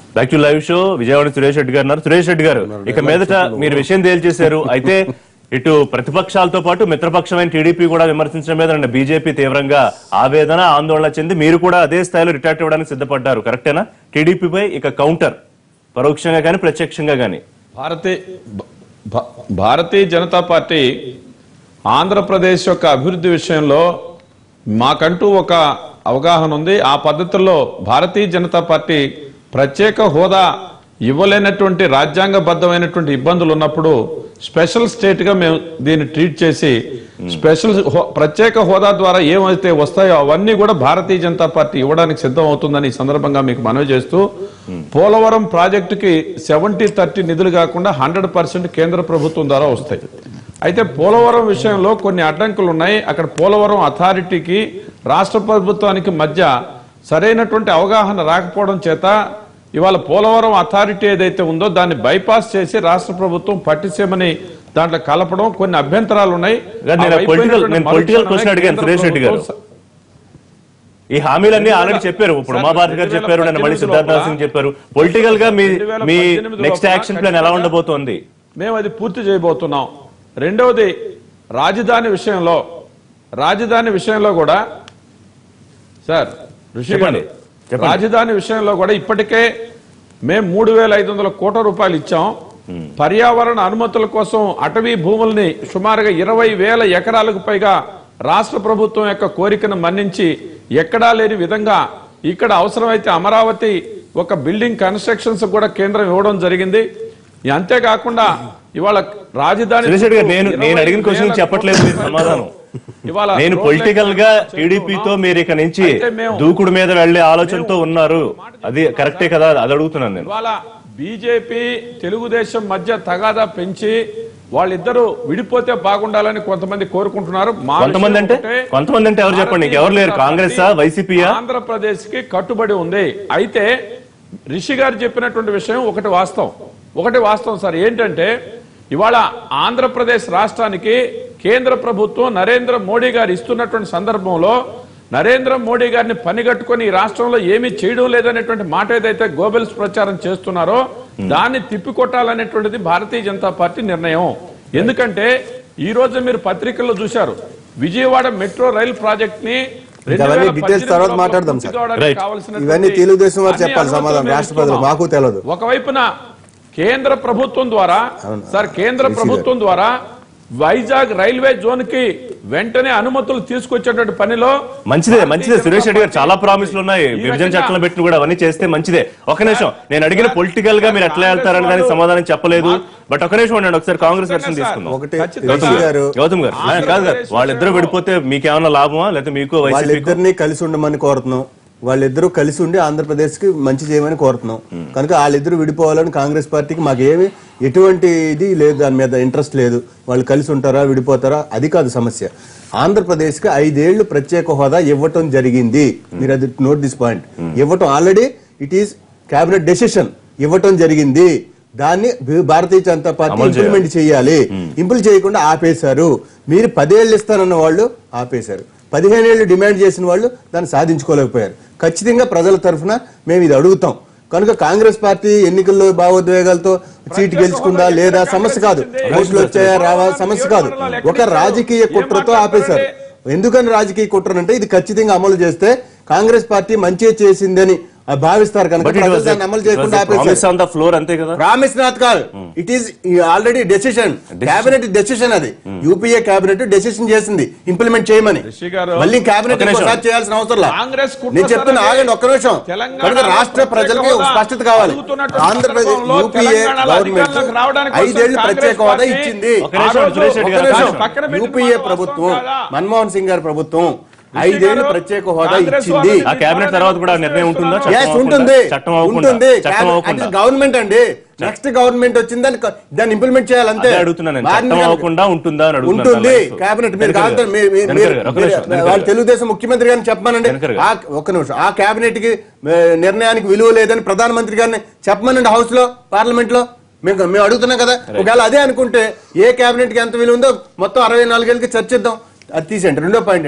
Back to live show Vijayawada Suresh Reddy garu ఉన్నారు సురేష్ రెడ్డి గారు ఇక మీదట మీరు విషయం తేల్చేశారు అయితే ఇటు ప్రతిపక్షాలతో పాటు మిత్రపక్షమైన టీడీపీ కూడా విమర్శించడం మీద నిన్న బీజేపీ తీవ్రంగా ఆవేదన ఆందోళన చెంది మీరు కూడా అదే స్థాయిలో రిటార్ట్ ఇవ్వడానికి సిద్ధపడ్డారు కరెక్టేనా టీడీపీపై ఇక కౌంటర్ పరోక్షంగా కానీ ప్రత్యక్షంగా కానీ భారతీయ భా- భారతీయ జనతా పార్టీ ఆంధ్రప్రదేశ్ యొక్క అభివృద్ధి విషయంలో మాకంటూ ఒక అవగాహన ఉంది ఆ పద్ధతుల్లో భారతీయ జనతా పార్టీ ప్రత్యేక హోదా ఇవ్వలేనటువంటి రాజ్యాంగబద్ధమైనటువంటి ఇబ్బందులు ఉన్నప్పుడు స్పెషల్ స్టేట్ గా మేము దీన్ని ట్రీట్ చేసి స్పెషల్ హో- ప్రత్యేక హోదా ద్వారా ఏమైతే వస్తాయో అవన్నీ కూడా భారతీయ జనతా పార్టీ ఇవ్వడానికి సిద్ధం అవుతుందని ఈ సందర్భంగా మీకు మనవి చేస్తూ పోలవరం ప్రాజెక్టుకి సెవెంటీ థర్టీ నిధులు కాకుండా హండ్రెడ్ పర్సెంట్ కేంద్ర ప్రభుత్వం ద్వారా వస్తాయి అయితే పోలవరం విషయంలో కొన్ని అడ్డంకులు ఉన్నాయి అక్కడ పోలవరం అథారిటీకి రాష్ట్ర ప్రభుత్వానికి మధ్య సరైనటువంటి అవగాహన రాకపోవడం చేత ఇవాళ పోలవరం అథారిటీ ఏదైతే ఉందో దాన్ని బైపాస్ చేసి రాష్ట్ర ప్రభుత్వం పట్టిసీమని దాంట్లో కలపడం కొన్ని అభ్యంతరాలు ఉన్నాయి కాదు, నేను ఆ political- అయిపోయినటువంటి నేను political మరుక్షణమే question అడిగాను, కేంద్ర సురేష్ రెడ్డి గారు. ప్రభుత్వం ఈ హామీలన్నీ ఆల్రెడీ చెప్పారు ఇప్పుడు సార్, ఉమాభారతి గారు రెండు వేల చెప్పారు నేను మళ్ళీ పద్దెనిమిది సిద్ధార్థ లోపల- సింగ్ చెప్పారు పొలిటికల్ గా మీ రెండు వేల మీ పద్దెనిమిది నెక్స్ట్ లోపల యాక్షన్ ప్లాన్ ఎలా ఖచ్చితంగా ఉండబోతోంది మేము అది పూర్తి చేయబోతున్నాం రెండవది రాజధాని విషయంలో రాజధాని విషయంలో కూడా సార్ ఋషి చెప్పండి. గారు, చెప్పండి. రాజధాని విషయంలో కూడా ఇప్పటికే మేము మూడు వేల ఐదు వందల కోట్ల రూపాయలు ఇచ్చాం పర్యావరణ అనుమతుల కోసం అటవీ భూముల్ని సుమారుగా ఇరవై వేల ఎకరాలకు పైగా రాష్ట్ర ప్రభుత్వం యొక్క కోరికను మన్నించి ఎక్కడా లేని విధంగా ఇక్కడ అవసరమైతే అమరావతి ఒక బిల్డింగ్ కన్స్ట్రక్షన్స్ కూడా కేంద్రం ఇవ్వడం జరిగింది ఇ- అంతేకాకుండా ఇవాళ రాజధాని సురేష్ రెడ్డి గారు నేను చుట్టూ నేను అడిగిన 20 క్వశ్చన్ వేల చెప్పట్లేదు మీరు సమాధానం ఇవాళ నేను రోడ్ల పొలిటికల్ గా ఎక్కడ టీడీపీతో మీరు ఇక నుంచి అయితే మేము- దూకుడు మీద వెళ్లే ఆలోచనతో ఉన్నారు అది కరెక్టే కదా అది అడుగుతున్నాను నేను ఇవాళ బీజేపీ తెలుగుదేశం మధ్య తగాదా పెంచి వాళ్ళిద్దరూ విడిపోతే బాగుండాలని కొంతమంది కోరుకుంటున్నారు మా కొంతమంది విషయం అంటే ఒకటే, కొంతమంది అంటే ఎవరు చెప్పండి భారతీయ ఎవరు లేరు జనతా కాంగ్రెసా పార్టీ వైసీపీయా ఆంధ్రప్రదేశ్ కి కట్టుబడి ఉంది అయితే రిషి గారు చెప్పినటువంటి విషయం ఒకటి వాస్తవం ఒకటి వాస్తవం సార్ ఏంటంటే ఇవాళ ఆంధ్రప్రదేశ్ రాష్ట్రానికి కేంద్ర ప్రభుత్వం నరేంద్ర మోడీ గారు ఇస్తున్నటువంటి సందర్భంలో నరేంద్ర మోడీ గారిని పనిగట్టుకొని ఈ రాష్ట్రంలో ఏమీ చేయడం లేదనేటువంటి మాట ఏదైతే గోబెల్స్ ప్రచారం చేస్తున్నారో దాన్ని తిప్పికొట్టాలనేటువంటిది భారతీయ జనతా పార్టీ నిర్ణయం ఎందుకంటే ఈ రోజు మీరు పత్రికల్లో చూశారు విజయవాడ మెట్రో రైల్ ప్రాజెక్ట్ ని అవన్నీ details తర్వాత మాట్లాడదాం సార్. Right. ఇవన్నీ తెలుగుదేశం వారు చెప్పాలి సమాధానం రాష్ట్ర ప్రజలు మాకు తెలియదు ఒకవైపున కేంద్ర ప్రభుత్వం ద్వారా సార్ కేంద్ర ప్రభుత్వం ద్వారా వైజాగ్ రైల్వే జోన్ కి వెంటనే అనుమతులు తీసుకొచ్చేటువంటి పనిలో మంచిదే భారతీయ మంచిదే సురేష్ రెడ్డి గారు జనతా చాలా పార్టీ ప్రామిస్లు ఉన్నాయి ఈ విభజన రకంగా చట్టంలో పెట్టిన కూడా అవన్నీ చేస్తే మంచిదే ఒక నిమిషం నేను అడిగిన పొలిటికల్ గా మీరు ఎట్లా వెళ్తారని దానికి సమాధానం చెప్పలేదు బట్ ఒక నిమిషం ఉండండి ఒకసారి కాంగ్రెస్ వెర్షన్ తీసుకుందాం ఒకటి ఖచ్చితంగా. రిషి గారు గౌతమ్ గారు ఆ, కాదు కాదు వాళ్ళిద్దరు విడిపోతే మీకేమన్నా లాభమా లేకపోతే మీకు వైసీపీ వాళ్ళిద్దరిని కలిసి ఉండమని కోరుతున్నాం వాళ్ళిద్దరూ కలిసి ఉండి ఆంధ్రప్రదేశ్ కి మంచి చేయమని కోరుతున్నాం కనుక వాళ్ళిద్దరూ విడిపోవాలని కాంగ్రెస్ పార్టీకి మాకు ఏమి ఎటువంటి ఇది లేదు దాని మీద ఇంట్రెస్ట్ లేదు వాళ్ళు కలిసి ఉంటారా విడిపోతారా అది కాదు సమస్య ఆంధ్రప్రదేశ్ కి ఐదేళ్లు ప్రత్యేక హోదా ఇవ్వటం జరిగింది మీరు అది నోట్ దిస్ పాయింట్ ఇవ్వటం already it is cabinet decision ఇవ్వటం జరిగింది దాన్ని భీ- భారతీయ జనతా పార్టీ అమలు చేయాలి. ఇంప్లిమెంట్ చేయాలి ఇంప్లిమెంట్ చేయకుండా ఆపేశారు మీరు పదేళ్ళు ఇస్తానన్న వాళ్ళు ఆపేశారు పదిహేను ఏళ్ళు డిమాండ్ చేసిన వాళ్ళు దాన్ని సాధించుకోలేకపోయారు ఖచ్చితంగా ప్రజల తరఫున మేము ఇది అడుగుతాం కనుక కాంగ్రెస్ పార్టీ ఎన్నికల్లో భావోద్వేగాలతో సీటు గెలుచుకుందా లేదా సమస్య కాదు ఓట్లు వచ్చాయా రావా సమస్య కాదు ఒక రాజకీయ కుట్రతో ఆపేశారు ఎందుకని రాజకీయ కుట్ర అంటే ఇది ఖచ్చితంగా అమలు చేస్తే కాంగ్రెస్ పార్టీ మంచి చేసిందని ఆ భావిస్తారు కనుక బట్ ఇట్ ప్రజలు వాస్ దాన్ని అమలు చేయకుండా ఆపేశారు ప్రామిస్ ఆన్ ద ఫ్లోర్ అంతే కదా promise not call it is already decision cabinet decision అది యూపీఏ క్యాబినెట్ డెసిషన్ చేసింది ఇంప్లిమెంట్ చేయమని రిషి గారు, మళ్ళీ క్యాబినెట్ ఒక నిమిషం. ఒకసారి చేయాల్సిన అవసరం లేదు కాంగ్రెస్ కుట్ర నేను చెప్తున్నా సార్ ఆగండి ఒక్క నిమిషం తెలంగాణ కనుక రాష్ట్ర ప్రత్యేక ప్రజలకి ఒక హోదా స్పష్టత కావాలి అడుగుతున్నటువంటి ఆంధ్రప్రదేశ్ సందర్భంలో యూపీఏ తెలంగాణలో గవర్నమెంట్ అధికారంలోకి రావడానికి కోసం ఐదేళ్లు కాంగ్రెస్ ప్రత్యేక హోదా పార్టీ ఇచ్చింది ఒక నిమిషం, ఆ రోజు సురేష్ రెడ్డి ఒక్క గారు, నిమిషం. పక్కన పెట్టిన యూపీఏ మాట ప్రభుత్వం వాస్తవం కాదా? మన్మోహన్ సింగ్ గారి ప్రభుత్వం ఐదేళ్లు ప్రత్యేక హోదా కాంగ్రెస్ ఇచ్చింది వాళ్ళు ఆ కేబినెట్ తర్వాత కూడా నిర్ణయం ఉంటుందా చట్టం Yes, అవ్వకుండా? ఉంటుంది చట్టం అవ్వకుండా ఉంటుంది చట్టం అవ్వకుండా గవర్నమెంట్ అండి నెక్స్ట్ గవర్నమెంట్ వచ్చింది దాన్ని దాన్ని ఇంప్లిమెంట్ చేయాలంతే అదే అడుగుతున్నాను నేను. వారిని చట్టం కనుక- అవ్వకుండా ఉంటుందా అని అడుగుతున్నాను ఉంటుంది నా లైఫ్. కేబినెట్ మీరు దినకర్ కావాలంటే గారు. మీ- మీ- దినకర్ మీరు- గారు, ఒక నిమిషం, దినకర్ వాళ్ళు గారు. తెలుగుదేశం ముఖ్యమంత్రి గారిని చెప్పమనండి దినకర్ గారు. ఆ- ఒక్క నిమిషం ఆ కేబినెట్ కి ఏ, నిర్ణయానికి విలువ లేదని ప్రధానమంత్రి గారిని చెప్పమనండి హౌస్ లో పార్లమెంట్ లో మేము మేము అడుగుతున్నాం కదా ఒకవేళ అదే అనుకుంటే ఏ కేబినెట్ కి ఎంత విలువ ఉందో మొత్తం అరవై నాలుగేళ్ళకి చర్చిద్దాం అది తీసేయండి రెండో పాయింట్ అంటే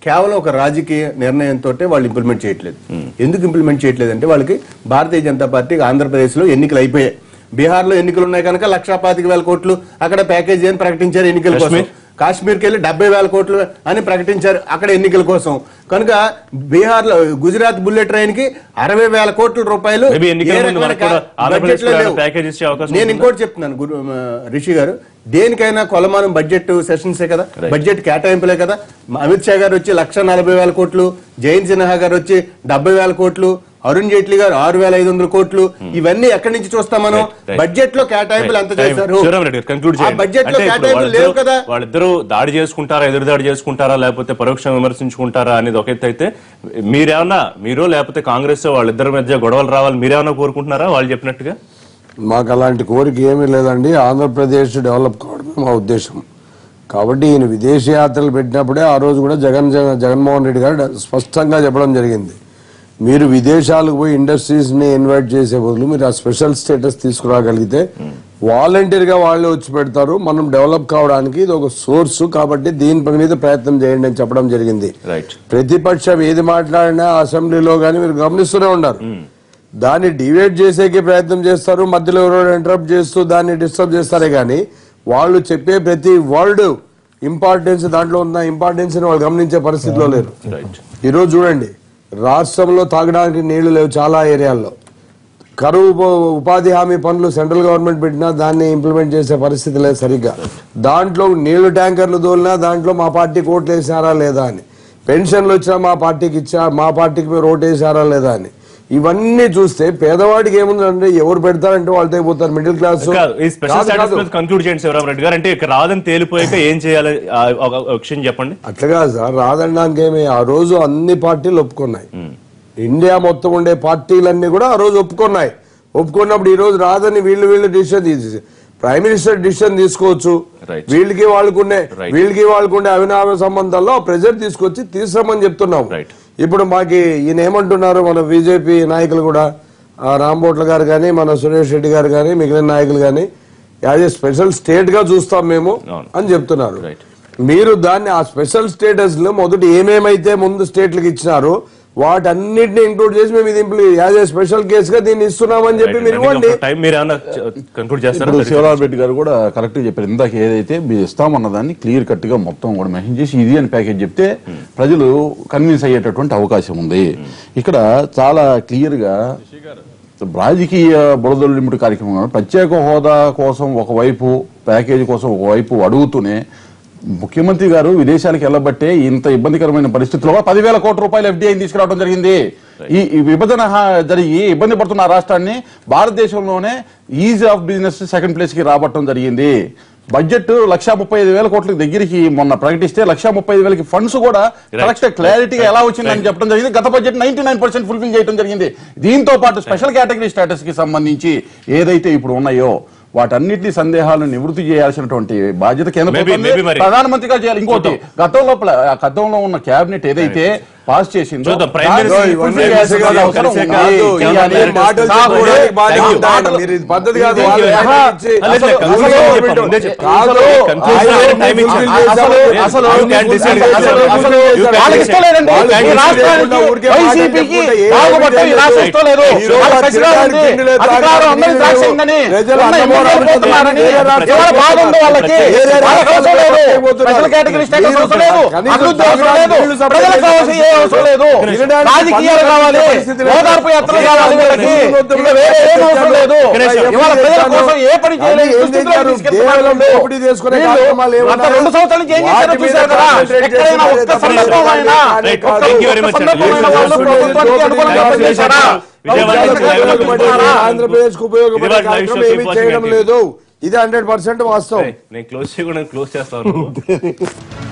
కేవలం ఒక రాజకీయ నిర్ణయంతో వాళ్ళు ఇంప్లిమెంట్ చేయట్లేదు ఎందుకు ఇంప్లిమెంట్ చేయట్లేదు అంటే వాళ్ళకి భారతీయ జనతా పార్టీ ఆంధ్రప్రదేశ్లో ఎన్నికలు అయిపోయాయి బీహార్లో ఎన్నికలు ఉన్నాయి కనుక లక్షా పాతిక వేల కోట్లు అక్కడ ప్యాకేజీ అని ప్రకటించారు ఎన్నికల కోసం కాశ్మీర్? కాశ్మీర్కి వెళ్ళి డెబ్బై వేల కోట్లు అని ప్రకటించారు అక్కడ ఎన్నికల కోసం కనుక బీహార్ లో గుజరాత్ బుల్లెట్ ట్రైన్ కి అరవై వేల కోట్ల రూపాయలు Maybe ఎన్నికల ఏ ముందు రకమైన మనకు కూడా కా- ఆంధ్రప్రదేశ్ బడ్జెట్లో కూడా లేవు. ప్యాకేజ్ ఇచ్చే అవకాశం నేను ఉంటుందా? ఇంకోటి చెప్తున్నాను గురు ఆ, రిషి గారు దేనికైనా కొలమానం బడ్జెట్ సెషన్సే కదా Right. బడ్జెట్ కేటాయింపులే కదా అమిత్ షా గారు వచ్చి లక్ష నలభై వేల కోట్లు జయంత్ సిన్హా గారు వచ్చి డెబ్బై వేల కోట్లు అరుణ్ జైట్లీ గారు ఆరు వేల ఐదు వందల కోట్లు ఇవన్నీ ఎక్కడి నుంచి చూస్తాం మనం Right, right. బడ్జెట్ లో కేటాయింపులు ఎంత Right. చేశారు శివరామరెడ్డి గారు conclude ఆ చేయండి. బడ్జెట్ లో అంటే ఇప్పుడు కేటాయింపులు లేవు వాళ్ళిద్దరూ- కదా వాళ్ళిద్దరూ దాడి చేసుకుంటారా ఎదురు దాడి చేసుకుంటారా లేకపోతే పరోక్షంగా విమర్శించుకుంటారా అనేది ఒక ఎత్తు అయితే మీరేమన్నా మీరు లేకపోతే కాంగ్రెస్ వాళ్ళిద్దరి మధ్య గొడవలు రావాలి మీరేమన్నా కోరుకుంటున్నారా వాళ్ళు చెప్పినట్టుగా మాకు అలాంటి కోరిక ఏమీ లేదండి ఆంధ్రప్రదేశ్ డెవలప్ కావడమే మా ఉద్దేశం కాబట్టి ఈయన విదేశీ యాత్రలు పెట్టినప్పుడే ఆ రోజు కూడా జగన్ జగన్- జగన్మోహన్ రెడ్డి గారు స్పష్టంగా చెప్పడం జరిగింది మీరు విదేశాలకు పోయి ఇండస్ట్రీస్ ని ఇన్వైట్ చేసే బదులు మీరు ఆ స్పెషల్ స్టేటస్ తీసుకురాగలిగితే వాలంటీర్ గా వాళ్ళే వచ్చి పెడతారు మనం డెవలప్ కావడానికి ఇది ఒక సోర్స్ కాబట్టి దీని మీద ప్రయత్నం చేయండి అని చెప్పడం జరిగింది రైట్ ప్రతిపక్షం ఏది మాట్లాడినా అసెంబ్లీలో కానీ మీరు గమనిస్తూనే ఉన్నారు దాన్ని డివేట్ చేసేకి ప్రయత్నం చేస్తారు మధ్యలో ఎవరో ఇంటరప్ట్ చేస్తూ దాన్ని డిస్టర్బ్ చేస్తారే కానీ వాళ్ళు చెప్పే ప్రతి వర్డ్ ఇంపార్టెన్స్ దాంట్లో ఉన్న ఇంపార్టెన్స్ వాళ్ళు గమనించే పరిస్థితిలో లేరు రైట్ ఈరోజు చూడండి రాష్ట్రంలో తాగడానికి నీళ్లు లేవు చాలా ఏరియాల్లో కరువు ఉ- ఉపాధి హామీ పనులు సెంట్రల్ గవర్నమెంట్ పెట్టినా దాన్ని ఇంప్లిమెంట్ చేసే పరిస్థితి లేదు సరిగ్గా దాంట్లో నీళ్లు ట్యాంకర్లు దోలినా దాంట్లో మా పార్టీకి ఓట్లు వేసారా లేదా అని పెన్షన్లు వచ్చినా మా పార్టీకి ఇచ్చా మా పార్టీకి మీరు ఓటు వేసారా లేదా అని ఇవన్నీ చూస్తే పేదవాడికి ఏముందంటే ఎవరు పెడతారంటే వాళ్ళతో పోతారు మిడిల్ క్లాస్ కాదు, ఈ స్పెషల్ స్టాటస్ మీద కంక్లూడ్ చేయండి శివరామరెడ్డి గారు అంటే ఇక్కడ రాదని తేలిపోయాక ఏం చేయాలి ఆ, ఒక ఒక విషయం చెప్పండి అట్లా కాదు సార్ రాదనడానికి ఏమి ఆ రోజు అన్ని పార్టీలు ఒప్పుకున్నాయి ఇండియా మొత్తం ఉండే పార్టీలన్నీ కూడా ఆ రోజు ఒప్పుకున్నాయి ఒప్పుకున్నప్పుడు ఈ రోజు రాదని వీళ్ళు వీళ్ళు డిసిషన్ తీసి ప్రైమ్ మినిస్టర్ డిసిషన్ తీసుకోవచ్చు Right. వీళ్ళకి వాళ్ళకుండే Right. వీళ్ళకి వాళ్ళకుండే అవినాభ సంబంధాల్లో ప్రెజర్ తీసుకొచ్చి తీసుకురమని చెప్తున్నాం Right. ఇప్పుడు మాకి ఈయన ఏమంటున్నారు మన బీజేపీ నాయకులు కూడా ఆ రాంబోట్ల గారు కానీ మన సురేష్ రెడ్డి గారు కానీ మిగిలిన నాయకులు కానీ యాజ్ ఏ స్పెషల్ స్టేట్ గా చూస్తాం మేము అవును. అని చెప్తున్నారు Right. మీరు దాన్ని ఆ స్పెషల్ స్టేటస్ లో మొదటి ఏమేమైతే ముందు స్టేట్లకు ఇచ్చినారో వాటన్నిటిని ఇంక్లూడ్ చేసి మేము ఇది యాజ్ ఏ స్పెషల్ కేసు గా దీన్ని ఇస్తున్నామని చెప్పి మీరు ఇవ్వండి టైం మీరు ఏమన్నా కంక్లూడ్ ఇప్పుడు చేస్తారా శివరావు రెడ్డి గారు కూడా కరెక్ట్ చెప్పారు ఇందాక ఏదైతే మీరు ఇస్తామన్న దాన్ని క్లియర్ కట్ గా మొత్తం కూడా మెన్షన్ చేసి ఇది అని ప్యాకేజ్ చెప్తే ప్రజలు కన్విన్స్ అయ్యేటటువంటి అవకాశం ఉంది ఇక్కడ చాలా క్లియర్ గా రాజకీయ బురదలింపుడు కార్యక్రమం ప్రత్యేక హోదా కోసం ఒకవైపు ప్యాకేజీ కోసం ఒకవైపు అడుగుతూనే ముఖ్యమంత్రి గారు విదేశాలకు వెళ్ళబట్టే ఇంత ఇబ్బందికరమైన పరిస్థితుల్లో పదివేల కోట్ల రూపాయలు ఎఫ్డీఐ తీసుకురావడం జరిగింది ఈ ఈ విభజన హా- జరిగి ఇబ్బంది పడుతున్న ఆ రాష్ట్రాన్ని భారతదేశంలోనే easy of business second place కి రాబట్టడం జరిగింది బడ్జెట్ లక్షా ముప్పై ఐదు వేల కోట్ల దగ్గరికి మొన్న ప్రకటిస్తే లక్షా ముప్పై ఐదు వేలకి ఫండ్స్ కూడా కరెక్ట్ క్లారిటీగా ఎలా వచ్చిందని చెప్పడం జరిగింది గత budget ninety nine percent fulfil చేయడం జరిగింది దీంతో పాటు స్పెషల్ కేటగిరీ స్టేటస్ కి సంబంధించి ఏదైతే ఇప్పుడు ఉన్నాయో వాటన్నిటి సందేహాలను నివృత్తి చేయాల్సినటువంటి బాధ్యత కేంద్ర Maybe- ప్రభుత్వం maybe మరి. ప్రధానమంత్రిగా చేయాలి ఇంకోటి గతంలో ప్ల- ఆ గతంలో ఉన్న కేబినెట్ ఏదైతే పాస్ చేసిందో చూద్దాం. Prime దాన్ని Minister fulfill ఇవన్నీ చేయాల్సిన కలిసి అవసరం కలిసి ఉంది. కాదు. చేయాలి. ఇవన్నీ మీరు మాటలు కాదు. చెప్పుకోవడానికి బాగానే Thank you. ఉంది ఆయన. మీరు ఇది పద్ధతి కాదు Thank you. వాళ్ళు ఆహా. ఇచ్చి- లేదు, లేదు, అసలు- conclusion అసలు- చెప్పండి. ముందే చెప్పండి. కాదు. Conclusion ఆయన time ఇచ్చారు. fulfill అసలు- చేశారు. అసలు- You can decide. అసలు- అసలు- అసలు- You can వాళ్ళకి decide. ఇష్టం లేదండి. వాళ్ళు ఈ ఊరికే రాష్ట్రానికి లేకుండా ఊరికే మాటలు వైసీపీకి చెప్పుకుంటే ఏ బాగుపడ్డ ఈ రాష్ట్రం ఇష్టం లేదు. ఈ రోజు వాళ్ళకి ఆ ఖచ్చితంగా తిరగడానికి ఉంది. తిండి లేదు, అధికారం తాగడానికి అందరికీ నీళ్ళు ద్రాక్ష లేవు. ఉందని. ప్రజలు ఉన్న అన్నమోరాలు ఎమ్మెల్యేలు పోతున్నారని. వేరే రాష్ట్రాలకు ఎవరి బాధ ఉంది వాళ్ళకి. వేరే వాళ్ళకి అవసరం లేదు. రాష్ట్రాలకు స్పెషల్ కేటగిరీ స్టేటస్ మీరు అవసరం లేదు. కనీసం అభివృద్ధి అవసరం లేదు. నీళ్లు సప్లై ప్రజలకు చేసే కావాల్సిన ఏ అవసరం లేదు. తినడానికి రాజకీయాలు పన్నులు కావాలి పరిస్థితి లేదు. ఓదార్పు యాత్రలు కావాలి వీళ్ళకి ఇక వేరే ఏం అవసరం లేదు ఇవాళ ప్రజల కోసం ఏ పని చేయలేదు ఏం దుస్థితిలో చేశారు? తీసుకెళ్తున్నారు కేవలం వీళ్ళు. దోపిడీ చేసుకునే వీళ్ళు కార్యక్రమాలు ఏమన్నా? గత రెండు సంవత్సరాల నుంచి ఏం చేశారో వాటి మీద చూశారు కదా కాన్సంట్రేట్ ఎక్కడైనా చేసి ఒక్క మరి సందర్భం అయినా Right. ఒక్క Thank you very much, సందర్భం అండి. అయినా వాళ్ళు ప్రభుత్వానికి అనుకూలంగా పనిచేశారా? విజయవాడ నుంచి ప్రభుత్వానికి లైవ్ లో అనుకూలంగా కలుపుతున్నారు. పనిచేశారా? ఆంధ్రప్రదేశ్ కు ఉపయోగపడే ఇది వాటి లైవ్ షో కార్యక్రమం ఏమీ కీప్ వాచింగ్ చేయడం అండి. లేదు ఇది హండ్రెడ్ పర్సెంట్ వాస్తవం నేను క్లోజ్ చేయకుండా క్లోజ్ చేస్తాను